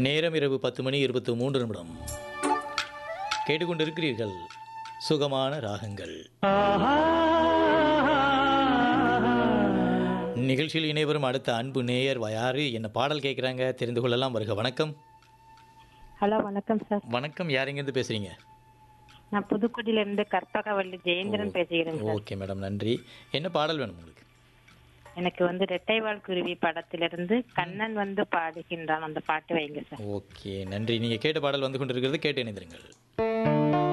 நேரம் இரவு பத்து மணி இருபத்து மூன்று நிமிடம் கேட்டுக்கொண்டிருக்கிறீர்கள் சுகமான ராகங்கள் நிகழ்ச்சியில் இணைவரும் அடுத்த அன்பு நேயர் யாரு என்ன பாடல் கேட்குறாங்க தெரிந்து கொள்ளலாம் வருக வணக்கம் ஹலோ வணக்கம் சார் வணக்கம் யார் எங்கேருந்து பேசுறீங்க நான் புதுக்கோட்டையில இருந்து கற்பகவள்ளி ஜெயேந்திரன் பேசுகிறேன் சார் ஓகே மேடம் நன்றி என்ன பாடல் வேணும் உங்களுக்கு எனக்கு வந்து ரெட்டைவால் குருவி படத்திலிருந்து கண்ணன் வந்து பாடுகின்றான் அந்த பாட்டு வைங்க சார் ஓகே நன்றி நீங்கள் கேட்ட பாடல் வந்து கொண்டிருக்கிறது கேட்டு இணைந்திருங்கள்